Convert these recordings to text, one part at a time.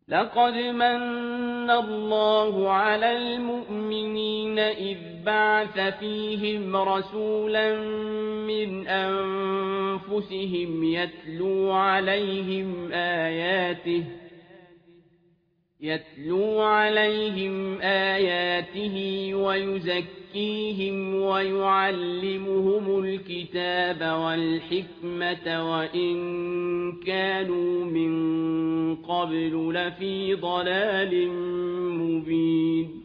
لقد من الله على المؤمنين إذ بعث فيهم رسولا من أنفسهم يتلو عليهم آياته يتلو عليهم آياته ويزكيهم ويعلمهم الكتاب والحكمة وإن كانوا من قبل لفي ضلال مبين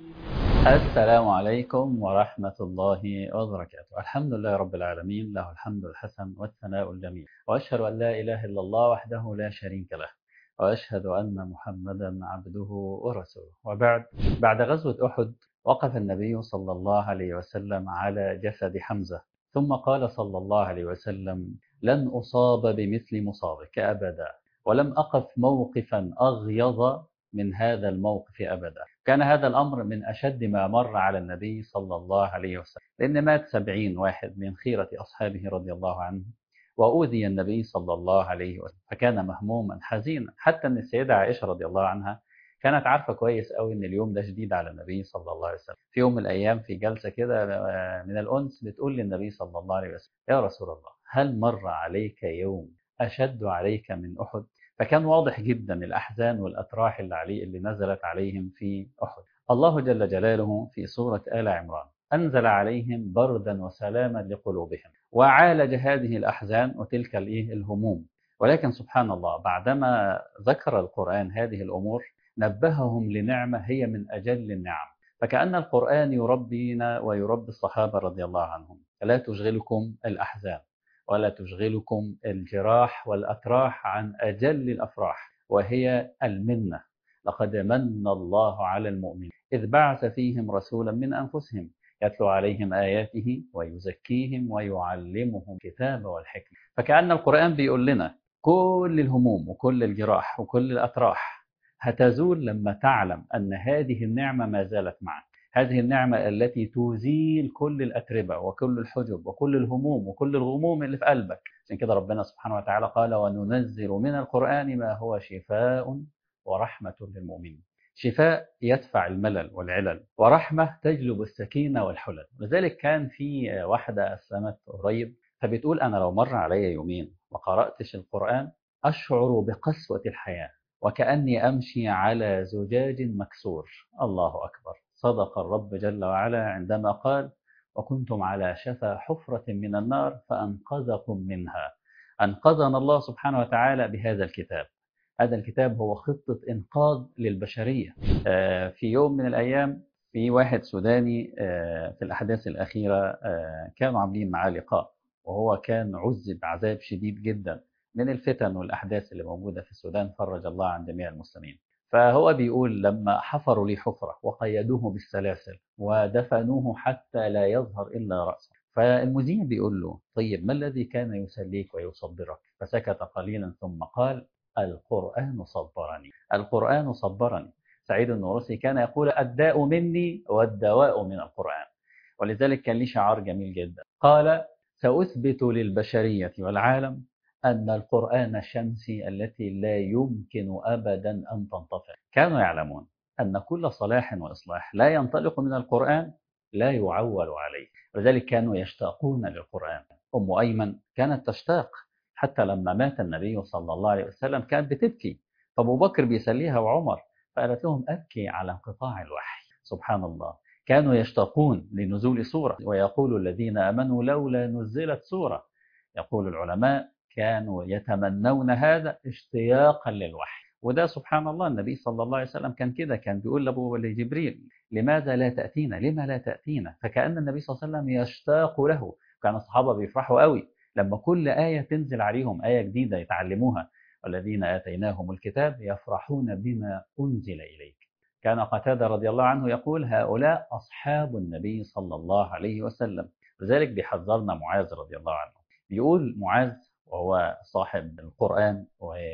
السلام عليكم ورحمة الله وبركاته الحمد لله رب العالمين له الحمد الحسن والثناء الجميل وأشهد أن لا إله إلا الله وحده لا شريك له وأشهد أن محمدا عبده ورسوله وبعد بعد غزوة أحد وقف النبي صلى الله عليه وسلم على جسد حمزة ثم قال صلى الله عليه وسلم لن أصاب بمثل مصابك أبدا ولم أقف موقفا أغيظ من هذا الموقف أبدا كان هذا الأمر من أشد ما مر على النبي صلى الله عليه وسلم لأن مات سبعين واحد من خيرة أصحابه رضي الله عنه وأوذي النبي صلى الله عليه وسلم فكان مهموما حزينا حتى أن السيدة عائشة رضي الله عنها كانت عارفة كويس قوي أن اليوم ده شديد على النبي صلى الله عليه وسلم في يوم من الأيام في جلسة كده من الأنس بتقول للنبي صلى الله عليه وسلم يا رسول الله هل مر عليك يوم أشد عليك من أحد فكان واضح جدا الأحزان والأتراح اللي, عليه اللي نزلت عليهم في أحد الله جل جلاله في سورة آل عمران أنزل عليهم بردا وسلاما لقلوبهم وعالج هذه الأحزان وتلك الهموم ولكن سبحان الله بعدما ذكر القرآن هذه الأمور نبههم لنعمة هي من أجل النعم فكأن القرآن يربينا ويربي الصحابة رضي الله عنهم لا تشغلكم الأحزان ولا تشغلكم الجراح والأتراح عن أجل الأفراح وهي المنة لقد من الله على المؤمنين إذ بعث فيهم رسولا من أنفسهم يتلو عليهم آياته ويزكيهم ويعلمهم الكتاب والحكمة فكأن القرآن بيقول لنا كل الهموم وكل الجراح وكل الأتراح هتزول لما تعلم أن هذه النعمة ما زالت معك هذه النعمة التي تزيل كل الأتربة وكل الحجب وكل الهموم وكل الغموم اللي في قلبك عشان كده ربنا سبحانه وتعالى قال وننزل من القرآن ما هو شفاء ورحمة للمؤمنين شفاء يدفع الملل والعلل ورحمة تجلب السكينة والحلل لذلك كان في واحدة أسلمت قريب فبتقول أنا لو مر علي يومين وقرأتش القرآن أشعر بقسوة الحياة وكأني أمشي على زجاج مكسور الله أكبر صدق الرب جل وعلا عندما قال وكنتم على شفا حفرة من النار فأنقذكم منها أنقذنا الله سبحانه وتعالى بهذا الكتاب هذا الكتاب هو خطة إنقاذ للبشرية في يوم من الأيام في واحد سوداني في الأحداث الأخيرة كانوا عاملين معاه لقاء وهو كان عذب عذاب شديد جدا من الفتن والأحداث اللي موجودة في السودان فرج الله عن جميع المسلمين فهو بيقول لما حفروا لي حفرة وقيدوه بالسلاسل ودفنوه حتى لا يظهر إلا رأسه فالمذيع بيقول له طيب ما الذي كان يسليك ويصبرك فسكت قليلا ثم قال القرآن صبرني القرآن صبرني سعيد النورسي كان يقول الداء مني والدواء من القرآن ولذلك كان لي شعار جميل جدا قال سأثبت للبشرية والعالم أن القرآن شمسي التي لا يمكن أبدا أن تنطفئ كانوا يعلمون أن كل صلاح وإصلاح لا ينطلق من القرآن لا يعول عليه ولذلك كانوا يشتاقون للقرآن أم أيمن كانت تشتاق حتى لما مات النبي صلى الله عليه وسلم كانت بتبكي فأبو بكر بيسليها وعمر فقالت لهم أبكي على انقطاع الوحي سبحان الله كانوا يشتاقون لنزول سورة ويقول الذين آمنوا لولا نزلت سورة يقول العلماء كانوا يتمنون هذا اشتياقا للوحي وده سبحان الله النبي صلى الله عليه وسلم كان كده كان بيقول لابو لجبريل لماذا لا تأتينا لما لا تأتينا فكأن النبي صلى الله عليه وسلم يشتاق له كان الصحابة بيفرحوا قوي لما كل آية تنزل عليهم آية جديدة يتعلموها والذين آتيناهم الكتاب يفرحون بما أنزل إليك كان قتادة رضي الله عنه يقول هؤلاء أصحاب النبي صلى الله عليه وسلم لذلك بيحذرنا معاذ رضي الله عنه بيقول معاذ وهو صاحب القرآن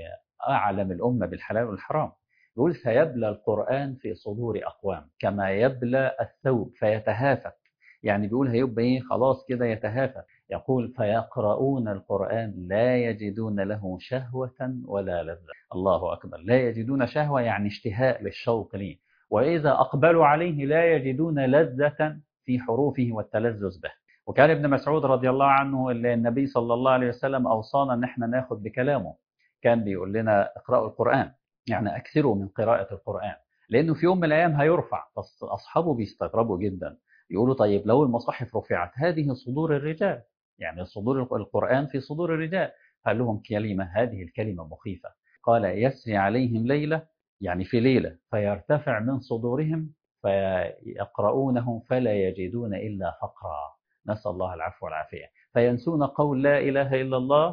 وأعلم الأمة بالحلال والحرام يقول فيبلى القرآن في صدور أقوام كما يبلى الثوب فيتهافت يعني بيقول هيبقى ايه خلاص كده يتهافت يقول فيقرؤون القرآن لا يجدون له شهوة ولا لذة الله أكبر لا يجدون شهوة يعني اشتهاء للشوق ليه وإذا أقبلوا عليه لا يجدون لذة في حروفه والتلذذ به وكان ابن مسعود رضي الله عنه اللي النبي صلى الله عليه وسلم أوصانا أن احنا ناخد بكلامه كان بيقول لنا اقرأوا القرآن يعني أكثروا من قراءة القرآن لأنه في يوم من الأيام هيرفع أصحابه بيستغربوا جدا يقولوا طيب لو المصاحف رفعت هذه صدور الرجال يعني صدور القرآن في صدور الرجال قال لهم كلمة هذه الكلمة مخيفة قال يسري عليهم ليلة يعني في ليلة فيرتفع من صدورهم فيقرؤونه فلا يجدون إلا فقرا نسأل الله العفو والعافية فينسون قول لا إله إلا الله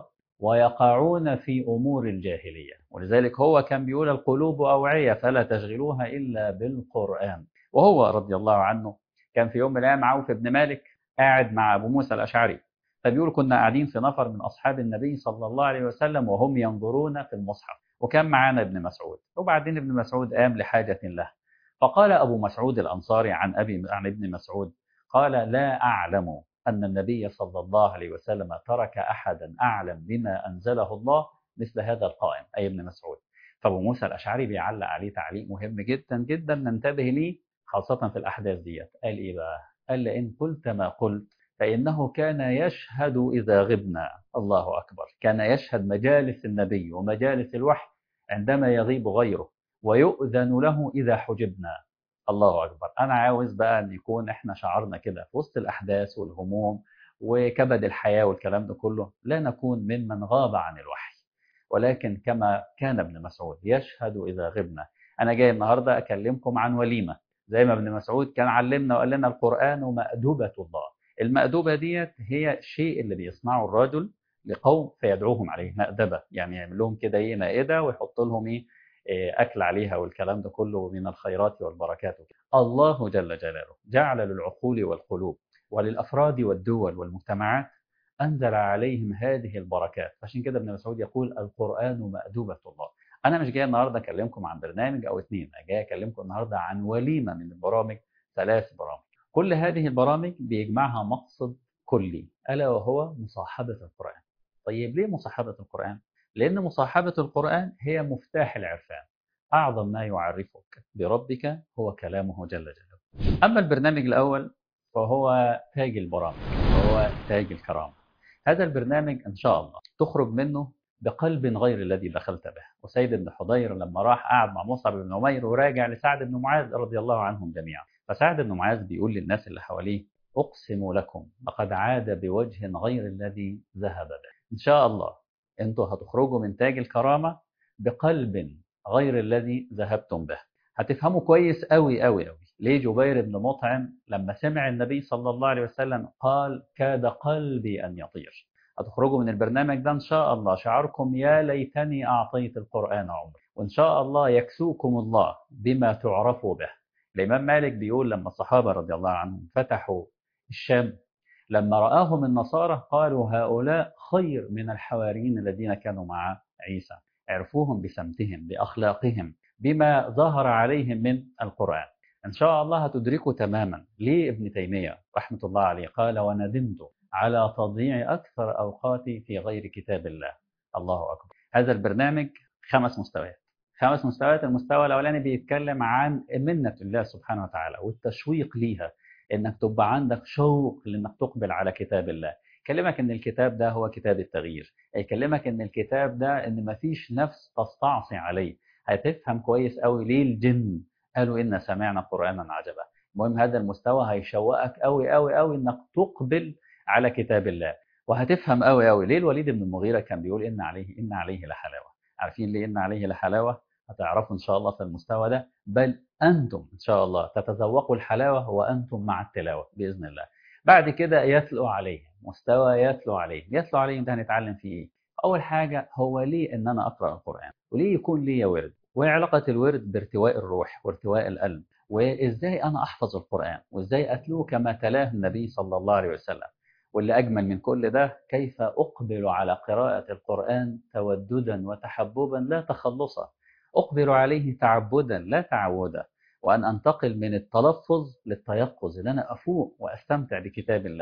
ويقعون في أمور الجاهلية ولذلك هو كان بيقول القلوب أوعية فلا تشغلوها إلا بالقرآن وهو رضي الله عنه كان في يوم من الأيام عوف بن مالك قاعد مع أبو موسى الأشعري فبيقول كنا قاعدين في نفر من أصحاب النبي صلى الله عليه وسلم وهم ينظرون في المصحف وكان معانا ابن مسعود وبعدين ابن مسعود قام لحاجة له فقال أبو مسعود الأنصاري عن أبي عن ابن مسعود قال لا أعلم أن النبي صلى الله عليه وسلم ترك أحدا أعلم بما أنزله الله مثل هذا القائم أي ابن مسعود فأبو موسى الأشعري بيعلق عليه تعليق مهم جدا جدا ننتبه ليه خاصة في الأحداث ديت قال إيه بقى قال لئن قلت ما قلت فإنه كان يشهد إذا غبنا الله أكبر كان يشهد مجالس النبي ومجالس الوحي عندما يغيب غيره ويؤذن له إذا حجبنا الله أكبر أنا عاوز بقى أن يكون إحنا شعرنا كده في وسط الأحداث والهموم وكبد الحياة والكلام ده كله لا نكون ممن غاب عن الوحي ولكن كما كان ابن مسعود يشهد إذا غبنا أنا جاي النهاردة أكلمكم عن وليمة زي ما ابن مسعود كان علمنا وقال لنا القرآن مأدوبة الله المأدوبة ديت هي الشيء اللي بيصنعه الرجل لقوم فيدعوهم عليه مأدبة يعني يعمل لهم كده ايه مائدة ويحط لهم ايه أكل عليها والكلام ده كله من الخيرات والبركات الله جل جلاله جعل للعقول والقلوب وللأفراد والدول والمجتمعات أنزل عليهم هذه البركات عشان كده ابن مسعود يقول القرآن مأدوبة الله أنا مش جاي النهاردة أكلمكم عن برنامج أو اثنين أنا جاي أكلمكم النهاردة عن وليمة من البرامج ثلاث برامج كل هذه البرامج بيجمعها مقصد كلي ألا وهو مصاحبة القرآن طيب ليه مصاحبة القرآن؟ لأن مصاحبة القرآن هي مفتاح العرفان أعظم ما يعرفك بربك هو كلامه جل جلاله أما البرنامج الأول فهو تاج البرامج وهو تاج الكرامة هذا البرنامج إن شاء الله تخرج منه بقلب غير الذي دخلت به وسيد بن حضير لما راح قعد مع مصعب بن عمير وراجع لسعد بن معاذ رضي الله عنهم جميعا فسعد بن معاذ بيقول للناس اللي حواليه أقسم لكم لقد عاد بوجه غير الذي ذهب به إن شاء الله أنتوا هتخرجوا من تاج الكرامة بقلب غير الذي ذهبتم به هتفهموا كويس قوي قوي قوي ليه جبير بن مطعم لما سمع النبي صلى الله عليه وسلم قال كاد قلبي أن يطير هتخرجوا من البرنامج ده إن شاء الله شعاركم يا ليتني أعطيت القرآن عمري وإن شاء الله يكسوكم الله بما تعرفوا به الإمام مالك بيقول لما الصحابة رضي الله عنهم فتحوا الشام لما رآهم النصارى قالوا هؤلاء خير من الحواريين الذين كانوا مع عيسى عرفوهم بسمتهم بأخلاقهم بما ظهر عليهم من القرآن إن شاء الله هتدركوا تماما ليه ابن تيمية رحمة الله عليه قال وندمت على تضييع أكثر أوقاتي في غير كتاب الله الله أكبر هذا البرنامج خمس مستويات خمس مستويات المستوى الأولاني بيتكلم عن منة الله سبحانه وتعالى والتشويق ليها إنك تبقى عندك شوق لإنك تقبل على كتاب الله يكلمك إن الكتاب ده هو كتاب التغيير يكلمك إن الكتاب ده إن مفيش نفس تستعصي عليه هتفهم كويس قوي ليه الجن قالوا إن سمعنا قرآنا عجبا المهم هذا المستوى هيشوقك قوي قوي قوي إنك تقبل على كتاب الله وهتفهم قوي قوي ليه الوليد بن المغيرة كان بيقول إن عليه إن عليه لحلاوة عارفين ليه إن عليه لحلاوة هتعرفوا إن شاء الله في المستوى ده بل أنتم إن شاء الله تتذوقوا الحلاوة وأنتم مع التلاوة بإذن الله بعد كده يتلو عليه مستوى يتلو عليه يتلو عليه ده هنتعلم فيه إيه أول حاجة هو ليه إن أنا أقرأ القرآن وليه يكون لي ورد وإيه علاقة الورد بارتواء الروح وارتواء القلب وإزاي أنا أحفظ القرآن وإزاي أتلوه كما تلاه النبي صلى الله عليه وسلم واللي أجمل من كل ده كيف أقبل على قراءة القرآن توددا وتحببا لا تخلصا أقبل عليه تعبدا لا تعودا وأن أنتقل من التلفظ للتيقظ أن أنا أفوق وأستمتع بكتاب الله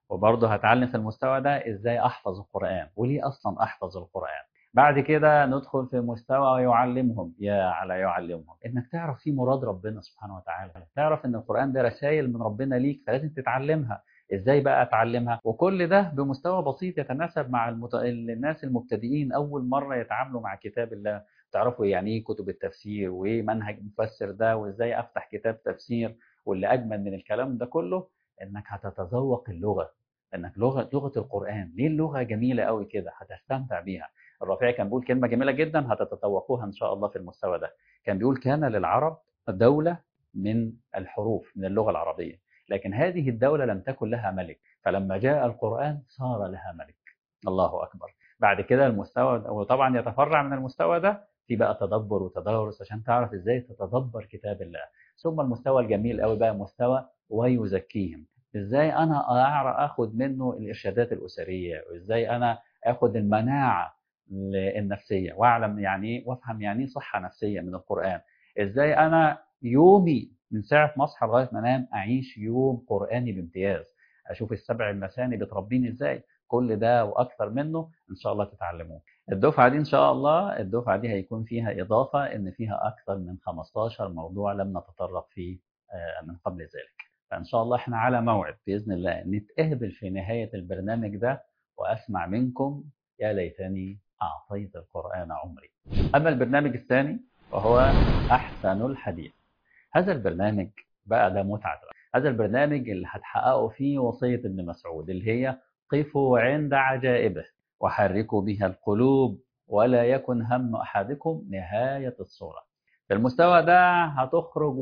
وبرضه هتعلم في المستوى ده ازاي احفظ القرآن وليه اصلا احفظ القرآن بعد كده ندخل في مستوى يعلمهم يا على يعلمهم انك تعرف في مراد ربنا سبحانه وتعالى تعرف ان القرآن ده رسائل من ربنا ليك فلازم تتعلمها ازاي بقى اتعلمها وكل ده بمستوى بسيط يتناسب مع المت... الناس المبتدئين اول مره يتعاملوا مع كتاب الله تعرفوا يعني ايه كتب التفسير وايه منهج المفسر ده وازاي افتح كتاب تفسير واللي اجمل من الكلام ده كله انك هتتذوق اللغه انك لغه لغه القران ليه اللغه جميله قوي كده هتستمتع بيها الرافعي كان بيقول كلمه جميله جدا هتتذوقوها ان شاء الله في المستوى ده كان بيقول كان للعرب دوله من الحروف من اللغه العربيه لكن هذه الدولة لم تكن لها ملك فلما جاء القرآن صار لها ملك الله أكبر بعد كده المستوى وطبعا يتفرع من المستوى ده في بقى تدبر وتدارس عشان تعرف ازاي تتدبر كتاب الله ثم المستوى الجميل قوي بقى مستوى ويزكيهم ازاي انا اعرف اخد منه الارشادات الاسريه وازاي انا اخد المناعه النفسيه واعلم يعني ايه وافهم يعني ايه صحه نفسيه من القران ازاي انا يومي من ساعة ما اصحى لغاية ما انام أعيش يوم قرآني بامتياز أشوف السبع المثاني بتربيني إزاي كل ده وأكثر منه إن شاء الله تتعلموه الدفعة دي إن شاء الله الدفعة دي هيكون فيها إضافة إن فيها أكثر من 15 موضوع لم نتطرق فيه من قبل ذلك فإن شاء الله إحنا على موعد بإذن الله نتقابل في نهاية البرنامج ده وأسمع منكم يا ليتني أعطيت القرآن عمري أما البرنامج الثاني وهو أحسن الحديث هذا البرنامج بقى ده متعة هذا البرنامج اللي هتحققوا فيه وصية ابن مسعود اللي هي قفوا عند عجائبه وحركوا بها القلوب ولا يكن هم أحدكم نهاية الصورة في المستوى ده هتخرج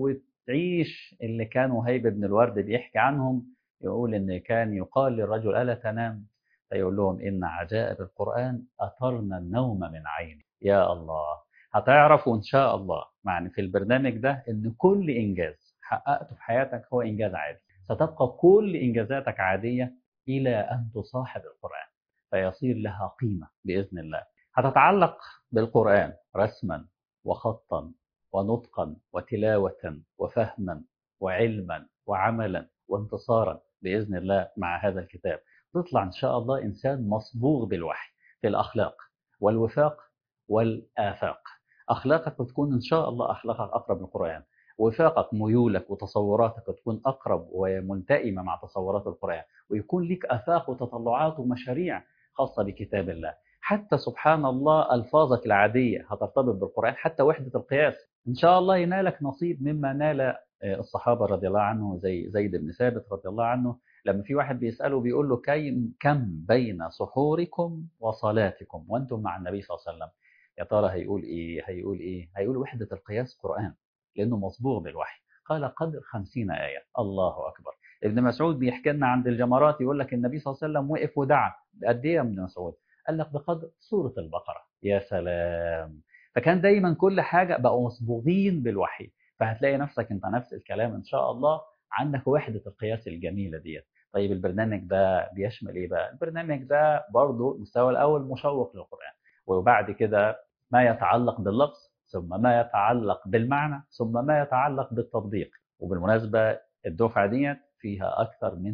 وتعيش اللي كان وهيب بن الورد بيحكي عنهم يقول إن كان يقال للرجل ألا تنام فيقول لهم إن عجائب القرآن أطرن النوم من عيني يا الله هتعرفوا إن شاء الله معني في البرنامج ده إن كل إنجاز حققته في حياتك هو إنجاز عادي ستبقى كل إنجازاتك عادية إلى أن تصاحب القرآن فيصير لها قيمة بإذن الله هتتعلق بالقرآن رسما وخطا ونطقا وتلاوة وفهما وعلما وعملا وانتصارا بإذن الله مع هذا الكتاب تطلع إن شاء الله إنسان مصبوغ بالوحي في الأخلاق والوفاق والآفاق أخلاقك بتكون إن شاء الله أخلاقك أقرب للقرآن وفاقك ميولك وتصوراتك تكون أقرب وملتئمة مع تصورات القرآن ويكون لك أفاق وتطلعات ومشاريع خاصة بكتاب الله حتى سبحان الله ألفاظك العادية هترتبط بالقرآن حتى وحدة القياس إن شاء الله ينالك نصيب مما نال الصحابة رضي الله عنه زي زيد بن ثابت رضي الله عنه لما في واحد بيسأله بيقول له كي كم بين سحوركم وصلاتكم وأنتم مع النبي صلى الله عليه وسلم يا ترى هيقول إيه هيقول إيه هيقول وحدة القياس قرآن لأنه مصبوغ بالوحي قال قدر خمسين آية الله أكبر ابن مسعود بيحكي لنا عند الجمرات يقول لك النبي صلى الله عليه وسلم وقف ودعا قد ايه يا ابن مسعود قال لك بقدر سورة البقرة يا سلام فكان دايما كل حاجة بقوا مصبوغين بالوحي فهتلاقي نفسك انت نفس الكلام ان شاء الله عندك وحدة القياس الجميلة ديت طيب البرنامج ده بيشمل ايه بقى البرنامج ده برضو المستوى الاول مشوق للقرآن وبعد كده ما يتعلق باللفظ ثم ما يتعلق بالمعنى ثم ما يتعلق بالتطبيق وبالمناسبة الدفعة ديت فيها أكثر من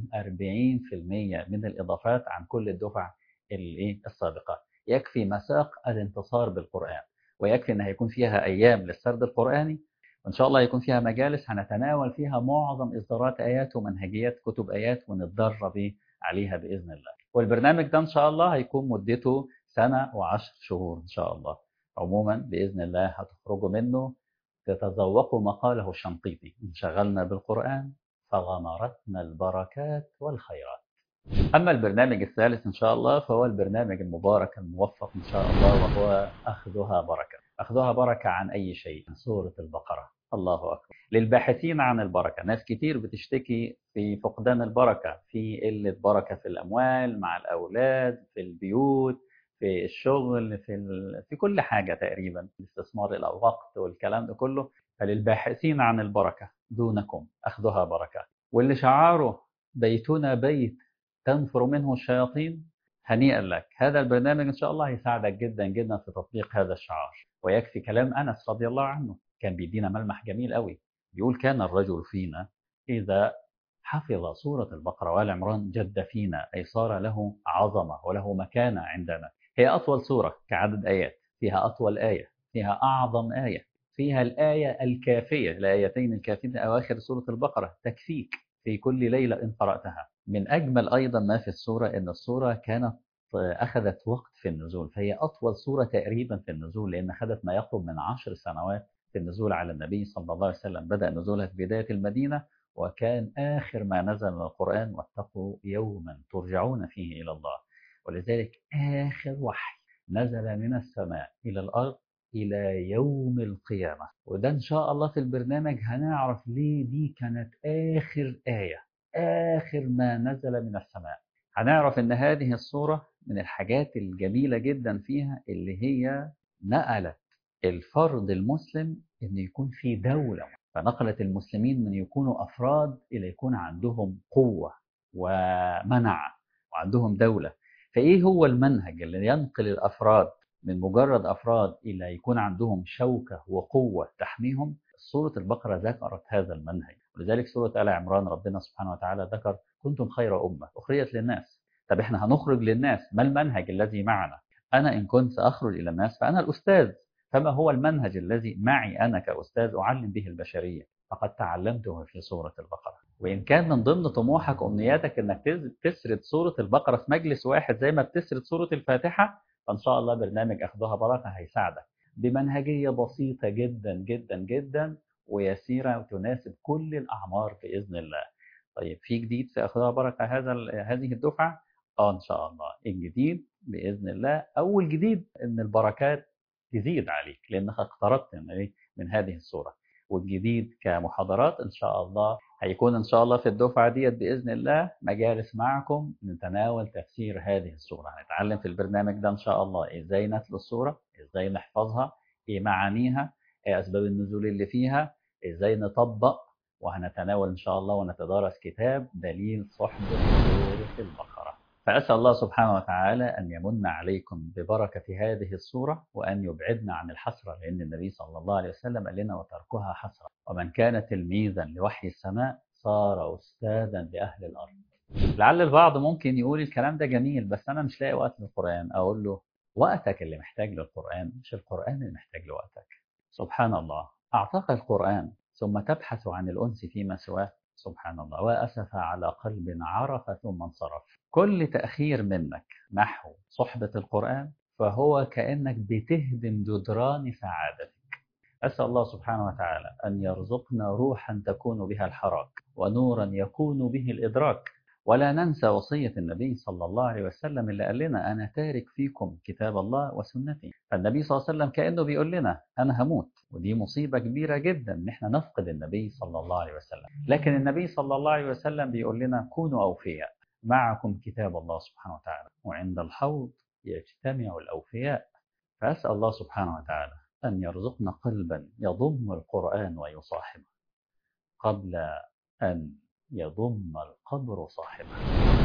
40% من الإضافات عن كل الدفع السابقة يكفي مساق الانتصار بالقرآن ويكفي أن هيكون فيها أيام للسرد القرآني وإن شاء الله يكون فيها مجالس هنتناول فيها معظم إصدارات آيات ومنهجيات كتب آيات ونتدرب عليها بإذن الله والبرنامج ده إن شاء الله هيكون مدته سنة وعشر شهور إن شاء الله عموما بإذن الله هتخرجوا منه تتذوقوا ما قاله الشنقيطي انشغلنا بالقرآن فغمرتنا البركات والخيرات أما البرنامج الثالث إن شاء الله فهو البرنامج المبارك الموفق إن شاء الله وهو أخذها بركة أخذها بركة عن أي شيء سورة البقرة الله أكبر للباحثين عن البركة ناس كتير بتشتكي في فقدان البركة في قلة بركة في الأموال مع الأولاد في البيوت في الشغل في ال... في كل حاجة تقريبا استثمار الوقت والكلام ده كله فللباحثين عن البركة دونكم أخذها بركة واللي شعاره بيتنا بيت تنفر منه الشياطين هنيئا لك هذا البرنامج إن شاء الله هيساعدك جدا جدا في تطبيق هذا الشعار ويكفي كلام أنس رضي الله عنه كان بيدينا ملمح جميل قوي بيقول كان الرجل فينا إذا حفظ سورة البقرة وآل عمران جد فينا أي صار له عظمة وله مكانة عندنا هي أطول سورة كعدد آيات فيها أطول آية فيها أعظم آية فيها الآية الكافية الآيتين الكافية أواخر سورة البقرة تكفيك في كل ليلة إن قرأتها من أجمل أيضا ما في السورة أن السورة كانت أخذت وقت في النزول فهي أطول سورة تقريبا في النزول لأن أخذت ما يقرب من عشر سنوات في النزول على النبي صلى الله عليه وسلم بدأ نزولها في بداية المدينة وكان آخر ما نزل من القرآن واتقوا يوما ترجعون فيه إلى الله ولذلك آخر وحي نزل من السماء إلى الأرض إلى يوم القيامة وده إن شاء الله في البرنامج هنعرف ليه دي كانت آخر آية آخر ما نزل من السماء هنعرف إن هذه الصورة من الحاجات الجميلة جدا فيها اللي هي نقلت الفرد المسلم إن يكون في دولة فنقلت المسلمين من يكونوا أفراد إلى يكون عندهم قوة ومنع وعندهم دولة فإيه هو المنهج اللي ينقل الأفراد من مجرد أفراد إلى يكون عندهم شوكة وقوة تحميهم سورة البقرة ذكرت هذا المنهج ولذلك سورة آل عمران ربنا سبحانه وتعالى ذكر كنتم خير أمة أخرجت للناس طب إحنا هنخرج للناس ما المنهج الذي معنا أنا إن كنت سأخرج إلى الناس فأنا الأستاذ فما هو المنهج الذي معي أنا كأستاذ أعلم به البشرية فقد تعلمته في سورة البقرة وإن كان من ضمن طموحك أمنياتك أنك تسرد سورة البقرة في مجلس واحد زي ما بتسرد سورة الفاتحة فإن شاء الله برنامج أخذها بركة هيساعدك بمنهجية بسيطة جدا جدا جدا ويسيرة وتناسب كل الأعمار بإذن الله طيب في جديد في أخذها بركة هذا هذه الدفعة اه ان شاء الله الجديد باذن الله اول جديد ان البركات تزيد عليك لانك اقتربت من من هذه الصوره والجديد كمحاضرات ان شاء الله هيكون ان شاء الله في الدفعه ديت باذن الله مجالس معكم نتناول تفسير هذه الصوره هنتعلم في البرنامج ده ان شاء الله ازاي نتلو الصوره ازاي نحفظها ايه معانيها ايه اسباب النزول اللي فيها ازاي نطبق وهنتناول ان شاء الله ونتدارس كتاب دليل صحبه سوره البقره فأسأل الله سبحانه وتعالى أن يمن عليكم ببركة هذه الصورة وأن يبعدنا عن الحسرة لأن النبي صلى الله عليه وسلم قال لنا وتركها حسرة ومن كان تلميذا لوحي السماء صار أستاذا لأهل الأرض لعل البعض ممكن يقول الكلام ده جميل بس أنا مش لاقي وقت للقرآن أقول له وقتك اللي محتاج للقرآن مش القرآن اللي محتاج لوقتك سبحان الله أعطاك القرآن ثم تبحث عن الأنس فيما سواه سبحان الله وأسف على قلب عرف ثم انصرف كل تأخير منك نحو صحبة القرآن فهو كأنك بتهدم جدران سعادتك أسأل الله سبحانه وتعالى أن يرزقنا روحا تكون بها الحراك ونورا يكون به الإدراك ولا ننسى وصية النبي صلى الله عليه وسلم اللي قال لنا أنا تارك فيكم كتاب الله وسنتي فالنبي صلى الله عليه وسلم كأنه بيقول لنا أنا هموت ودي مصيبة كبيرة جدا إن احنا نفقد النبي صلى الله عليه وسلم لكن النبي صلى الله عليه وسلم بيقول لنا كونوا أوفياء معكم كتاب الله سبحانه وتعالى وعند الحوض يجتمع الأوفياء فأسأل الله سبحانه وتعالى أن يرزقنا قلبا يضم القرآن ويصاحبه قبل أن يضم القبر صاحبه